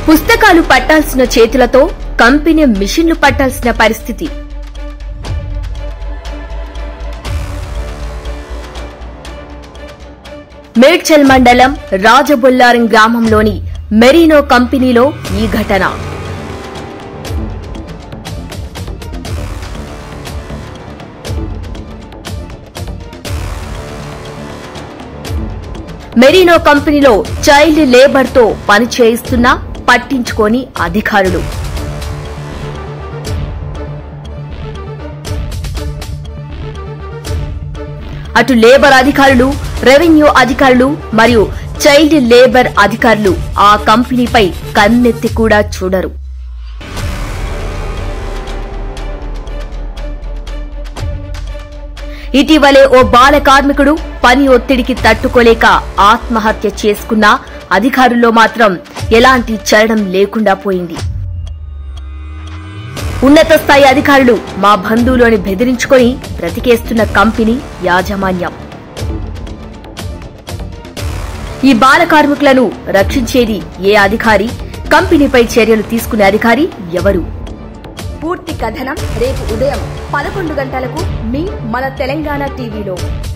పుస్తకాలు పట్టాల్సిన చేతులతో కంపెనీ మిషన్లు పట్టాల్సిన పరిస్థితి మేడ్చల్ మండలం రాజబొల్లారం గ్రామంలోని మెరీనో కంపెనీలో ఈ ఘటన మెరీనో కంపెనీలో చైల్డ్ లేబర్ తో పని చేయిస్తున్నా పట్టించుకోని అధికారులు అటు లేబర్ అధికారులు రెవెన్యూ అధికారులు మరియు చైల్డ్ లేబర్ అధికారులు ఆ కంపెనీపై కన్నెత్తి కూడా చూడరు ఇటీవలే ఓ బాల కార్మికుడు పని ఒత్తిడికి తట్టుకోలేక ఆత్మహత్య చేసుకున్నా అధికారుల్లో మాత్రం ఎలాంటి చలనం లేకుండా పోయింది ఉన్నత స్థాయి అధికారులు మా బంధువులోని బెదిరించుకొని బ్రతికేస్తున్న కంపెనీ యాజమాన్యం ఈ బాల కార్మికులను రక్షించేది ఏ అధికారి కంపెనీపై చర్యలు తీసుకునే అధికారి ఎవరు పూర్తి కథనం రేపు ఉదయం పదకొండు గంటలకు మీ మన తెలంగాణ టీవీలో